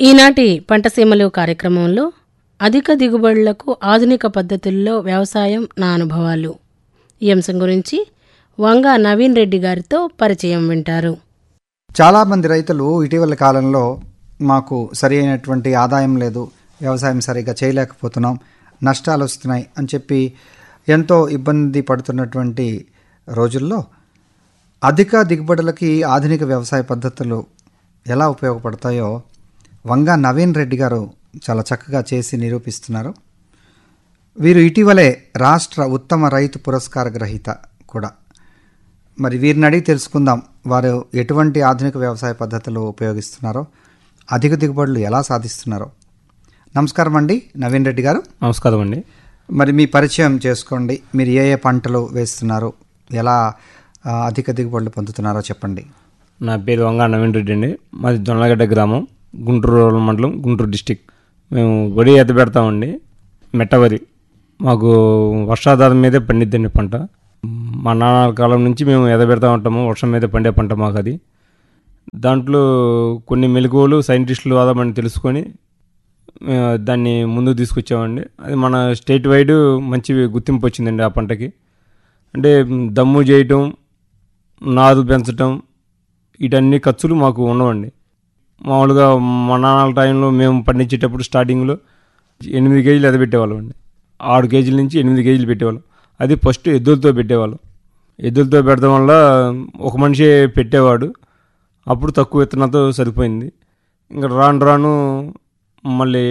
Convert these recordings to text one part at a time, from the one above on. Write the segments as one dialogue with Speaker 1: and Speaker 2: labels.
Speaker 1: ఈనాటి పంటసీమలు కార్యక్రమంలో అధిక దిగుబడులకు ఆధునిక పద్ధతుల్లో వ్యవసాయం నా అనుభవాలు ఈ అంశం గురించి వంగ నవీన్ రెడ్డి గారితో పరిచయం వింటారు
Speaker 2: చాలామంది రైతులు ఇటీవల కాలంలో మాకు సరి అయినటువంటి ఆదాయం లేదు వ్యవసాయం సరిగ్గా చేయలేకపోతున్నాం నష్టాలు వస్తున్నాయి అని చెప్పి ఎంతో ఇబ్బంది పడుతున్నటువంటి రోజుల్లో అధిక దిగుబడులకి ఆధునిక వ్యవసాయ పద్ధతులు ఎలా ఉపయోగపడతాయో వంగ నవీన్ రెడ్డి గారు చాలా చక్కగా చేసి నిరూపిస్తున్నారు వీరు ఇటీవలే రాష్ట్ర ఉత్తమ రైతు పురస్కార గ్రహీత కూడా మరి వీరిని అడిగి తెలుసుకుందాం వారు ఎటువంటి ఆధునిక వ్యవసాయ పద్ధతులు ఉపయోగిస్తున్నారో అధిక దిగుబడులు ఎలా సాధిస్తున్నారో నమస్కారం అండి నవీన్ రెడ్డి గారు
Speaker 3: నమస్కారం అండి
Speaker 2: మరి మీ పరిచయం చేసుకోండి మీరు ఏ ఏ పంటలు వేస్తున్నారు ఎలా ఆ, అధిక దిగుబడులు పొందుతున్నారో చెప్పండి
Speaker 3: నా పేరు వంగా నవీన్ రెడ్డి అండి మాది జొన్నలగడ్డ గ్రామం గుంటూరు రూరల్ మండలం గుంటూరు డిస్టిక్ మేము వరి ఎత్త పెడతామండి మెట్ట వరి మాకు వర్షాధారం మీదే పండిద్దండి పంట మా నాన్న కాలం నుంచి మేము ఎద పెడతా ఉంటాము వర్షం మీద పండే పంట మాకు అది దాంట్లో కొన్ని మెలకువలు సైంటిస్టులు ఆదామని తెలుసుకొని ఆ, దాన్ని ముందుకు తీసుకొచ్చామండి అది మన స్టేట్ వైడ్ మంచి గుర్తింపు వచ్చిందండి ఆ పంటకి అంటే దమ్ము చేయటం నారు పెంచటం వీటన్ని ఖర్చులు మాకు ఉండవండి మామూలుగా మా నాన్నల టైంలో మేము పండించేటప్పుడు స్టార్టింగ్లో ఎనిమిది కేజీలు ఎదబెట్టేవాళ్ళం అండి ఆరు కేజీల నుంచి ఎనిమిది కేజీలు పెట్టేవాళ్ళం అది ఫస్ట్ ఎద్దులతో పెట్టేవాళ్ళం ఎద్దులతో పెట్టడం వల్ల ఒక మనిషి పెట్టేవాడు అప్పుడు తక్కువ విత్తనాలతో సరిపోయింది ఇంకా రాను రాను మళ్ళీ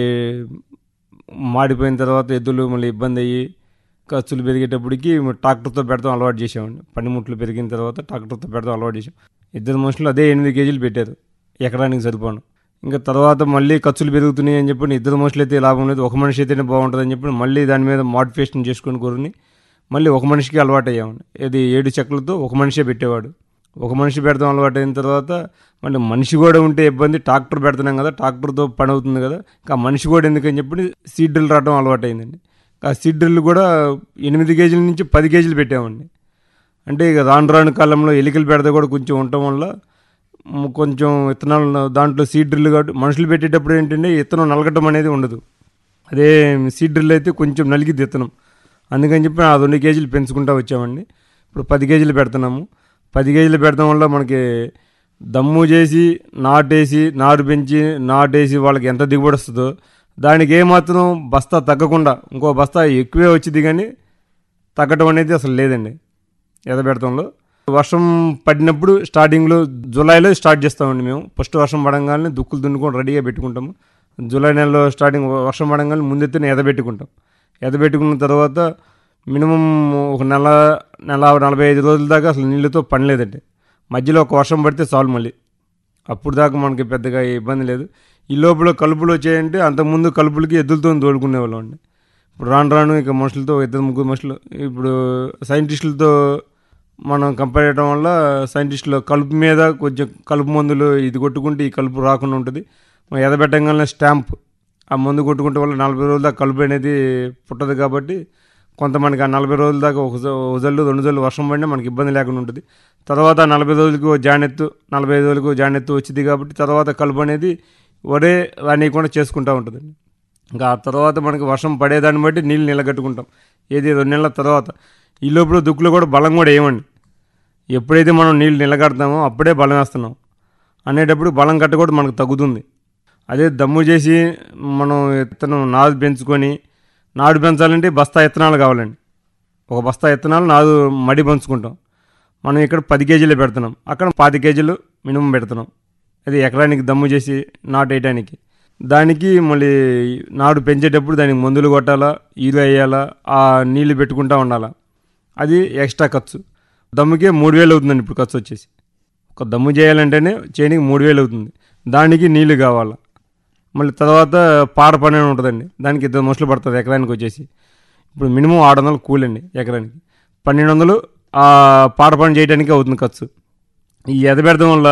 Speaker 3: మాడిపోయిన తర్వాత ఎద్దులు మళ్ళీ ఇబ్బంది అయ్యి ఖర్చులు పెరిగేటప్పటికి ట్రాక్టర్తో పెడతాం అలవాటు చేసామండి పనిముట్లు పెరిగిన తర్వాత ట్రాక్టర్తో పెడతాం అలవాటు చేసాం ఇద్దరు మనుషులు అదే ఎనిమిది కేజీలు పెట్టారు ఎకరానికి సరిపోను ఇంకా తర్వాత మళ్ళీ ఖర్చులు పెరుగుతున్నాయి అని చెప్పి ఇద్దరు మనుషులు అయితే లాభం లేదు ఒక మనిషి అయితేనే బాగుంటుంది అని చెప్పి మళ్ళీ దాని మీద మోడిఫికేషన్ చేసుకొని కూరని మళ్ళీ ఒక మనిషికి అలవాటు అయ్యామండి ఇది ఏడు చెక్కలతో ఒక మనిషే పెట్టేవాడు ఒక మనిషి పెడతాం అలవాటు అయిన తర్వాత మళ్ళీ మనిషి కూడా ఉంటే ఇబ్బంది ట్రాక్టర్ పెడుతున్నాం కదా ట్రాక్టర్తో పని అవుతుంది కదా ఇంకా మనిషి కూడా ఎందుకని చెప్పి సీడ్ డ్రిల్ రావడం అలవాటు అయిందండి ఆ సీడ్ డ్రిల్ కూడా ఎనిమిది కేజీల నుంచి పది కేజీలు పెట్టామండి అంటే ఇక రాను రాను కాలంలో ఎలికలు పెడితే కూడా కొంచెం ఉండటం వల్ల మ్, కొంచెం విత్తనాలు దాంట్లో సీడ్ డ్రిల్ కాబట్టి మనుషులు పెట్టేటప్పుడు ఏంటంటే విత్తనం నలగటం అనేది ఉండదు అదే సీడ్ డ్రిల్ అయితే కొంచెం నలిగిద్ది విత్తనం అందుకని చెప్పి ఆ రెండు కేజీలు పెంచుకుంటూ వచ్చామండి ఇప్పుడు పది కేజీలు పెడుతున్నాము పది కేజీలు పెడతాం వల్ల మనకి దమ్ము చేసి నాటేసి నారు పెంచి నాటేసి వాళ్ళకి ఎంత దిగుబడి వస్తుందో దానికి ఏమాత్రం బస్తా తగ్గకుండా ఇంకో బస్తా ఎక్కువే వచ్చింది కానీ తగ్గటం అనేది అసలు లేదండి ఎదబెడతంలో వర్షం పడినప్పుడు స్టార్టింగ్లో జూలైలో స్టార్ట్ చేస్తామండి మేము ఫస్ట్ వర్షం పడంగానే దుక్కులు దున్నుకొని రెడీగా పెట్టుకుంటాము జూలై నెలలో స్టార్టింగ్ వర్షం పడంగానే ముందెత్తున ఎదబెట్టుకుంటాం ఎదబెట్టుకున్న తర్వాత మినిమం ఒక నెల నెల నలభై ఐదు రోజుల దాకా అసలు నీళ్ళతో పని లేదండి మధ్యలో ఒక వర్షం పడితే చాలు మళ్ళీ అప్పుడు దాకా మనకి పెద్దగా ఇబ్బంది లేదు ఈ లోపల కలుపులు వచ్చాయంటే అంతకుముందు కలుపులకి ఎద్దులతో తోడుకునేవాళ్ళం అండి ఇప్పుడు రాను రాను ఇక మనుషులతో ఇద్దరు ముగ్గురు మనుషులు ఇప్పుడు సైంటిస్టులతో మనం కంపేర్ చేయడం వల్ల సైంటిస్టులు కలుపు మీద కొంచెం కలుపు మందులు ఇది కొట్టుకుంటే ఈ కలుపు రాకుండా ఉంటుంది మనం ఎదబెట్టంగానే స్టాంప్ ఆ మందు కొట్టుకుంటే వల్ల నలభై రోజుల దాకా కలుపు అనేది పుట్టదు కాబట్టి కొంత మనకి ఆ నలభై రోజుల దాకా ఒక జ- ఒక జల్లు రెండు జల్లు వర్షం పడినా మనకి ఇబ్బంది లేకుండా ఉంటుంది తర్వాత నలభై రోజులకు ఓ జానెత్తు నలభై ఐదు రోజులకు ఓ జానెత్తు వచ్చింది కాబట్టి తర్వాత కలుపు అనేది ఒరే రానియకుండా చేసుకుంటూ ఉంటుందండి ఇంకా ఆ తర్వాత మనకి వర్షం పడేదాన్ని బట్టి నీళ్ళు నిలగట్టుకుంటాం ఏది రెండు నెలల తర్వాత ఈ లోపల దుక్కులు కూడా బలం కూడా వేయమండి ఎప్పుడైతే మనం నీళ్ళు నిలగడతామో అప్పుడే బలం వేస్తున్నాం అనేటప్పుడు బలం కట్ట కూడా మనకు తగ్గుతుంది అదే దమ్ము చేసి మనం విత్తనం నాదు పెంచుకొని నాడు పెంచాలంటే బస్తా విత్తనాలు కావాలండి ఒక బస్తా విత్తనాలు నాదు మడి పంచుకుంటాం మనం ఇక్కడ పది కేజీలు పెడుతున్నాం అక్కడ పాతి కేజీలు మినిమం పెడుతున్నాం అది ఎకరానికి దమ్ము చేసి నాటు వేయడానికి దానికి మళ్ళీ నాడు పెంచేటప్పుడు దానికి మందులు కొట్టాలా ఈరు వేయాలా ఆ నీళ్లు పెట్టుకుంటా ఉండాలా అది ఎక్స్ట్రా ఖర్చు దమ్ముకే మూడు వేలు అవుతుందండి ఇప్పుడు ఖర్చు వచ్చేసి ఒక దమ్ము చేయాలంటేనే చేయడానికి మూడు వేలు అవుతుంది దానికి నీళ్లు కావాలా మళ్ళీ తర్వాత పాడ పని అని ఉంటుందండి దానికి ఇద్దరు మనుషులు పడుతుంది ఎకరానికి వచ్చేసి ఇప్పుడు మినిమం ఆరు వందలు కూలండి ఎకరానికి పన్నెండు వందలు ఆ పాట పని చేయడానికి అవుతుంది ఖర్చు ఈ ఎదబెడడం వల్ల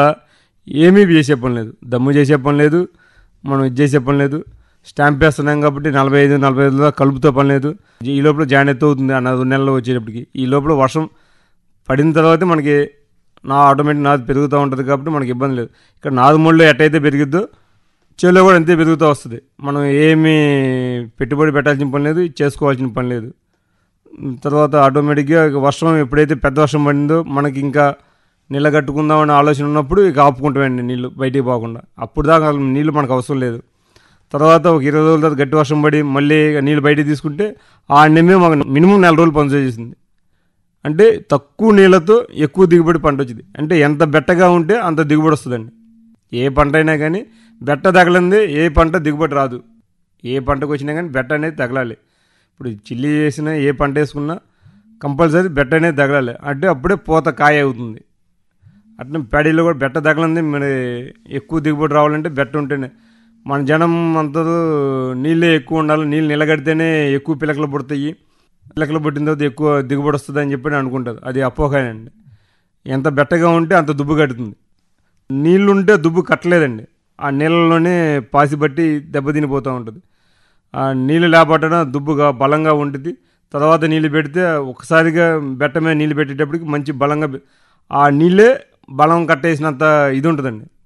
Speaker 3: ఏమీ చేసే పని లేదు దమ్ము చేసే పని లేదు మనం ఇది చేసే పని లేదు స్టాంప్ వేస్తున్నాం కాబట్టి నలభై ఐదు నలభై ఐదు దాకా కలుపుతో పని లేదు ఈ లోపల జాయిన్ అవుతుంది అన్న రెండు నెలలు వచ్చేటప్పటికి ఈ లోపల వర్షం పడిన తర్వాతే మనకి నా ఆటోమేటిక్ నాది పెరుగుతూ ఉంటుంది కాబట్టి మనకి ఇబ్బంది లేదు ఇక్కడ నాదు ముళ్ళు ఎట్టయితే పెరిగిద్దో చేలో కూడా అంతే పెరుగుతూ వస్తుంది మనం ఏమీ పెట్టుబడి పెట్టాల్సిన పని లేదు చేసుకోవాల్సిన పని లేదు తర్వాత ఆటోమేటిక్గా ఇక వర్షం ఎప్పుడైతే పెద్ద వర్షం పడిందో మనకి ఇంకా నీళ్ళ కట్టుకుందామనే ఆలోచన ఉన్నప్పుడు ఇక ఆపుకుంటామండి నీళ్ళు బయటికి పోకుండా అప్పుడు దాకా అసలు నీళ్ళు మనకు అవసరం లేదు తర్వాత ఒక ఇరవై రోజుల తర్వాత గట్టి వర్షం పడి మళ్ళీ ఇక నీళ్ళు బయటికి తీసుకుంటే ఆ నిమ్మే మాకు మినిమం నెల రోజులు పనిచేసింది అంటే తక్కువ నీళ్ళతో ఎక్కువ దిగుబడి పంట వచ్చింది అంటే ఎంత బెట్టగా ఉంటే అంత దిగుబడి వస్తుందండి ఏ పంట అయినా కానీ బెట్ట తగలంది ఏ పంట దిగుబడి రాదు ఏ పంటకు వచ్చినా కానీ బెట్ట అనేది తగలాలి ఇప్పుడు చిల్లి వేసినా ఏ పంట వేసుకున్నా కంపల్సరీ బెట్ట అనేది తగలాలి అంటే అప్పుడే పూత కాయ అవుతుంది అట్లా ప్యాడీలో కూడా బెట్ట తగలంది మరి ఎక్కువ దిగుబడి రావాలంటే బెట్ట ఉంటేనే మన జనం అంతా నీళ్ళే ఎక్కువ ఉండాలి నీళ్ళు నిలగడితేనే ఎక్కువ పిలకలు పుడతాయి పిలకలు పుట్టిన తర్వాత ఎక్కువ దిగుబడి వస్తుంది అని చెప్పి అనుకుంటారు అది అపోహనండి ఎంత బెట్టగా ఉంటే అంత దుబ్బు కడుతుంది నీళ్ళు ఉంటే దుబ్బు కట్టలేదండి ఆ నీళ్ళలోనే పాసి బట్టి దెబ్బతినిపోతూ ఉంటుంది ఆ నీళ్ళు లేపట్టడం దుబ్బుగా బలంగా ఉంటుంది తర్వాత నీళ్ళు పెడితే ఒకసారిగా బెట్ట మీద నీళ్ళు పెట్టేటప్పటికి మంచి బలంగా పె- ఆ నీళ్ళే బలం కట్టేసినంత ఇది ఉంటుందండి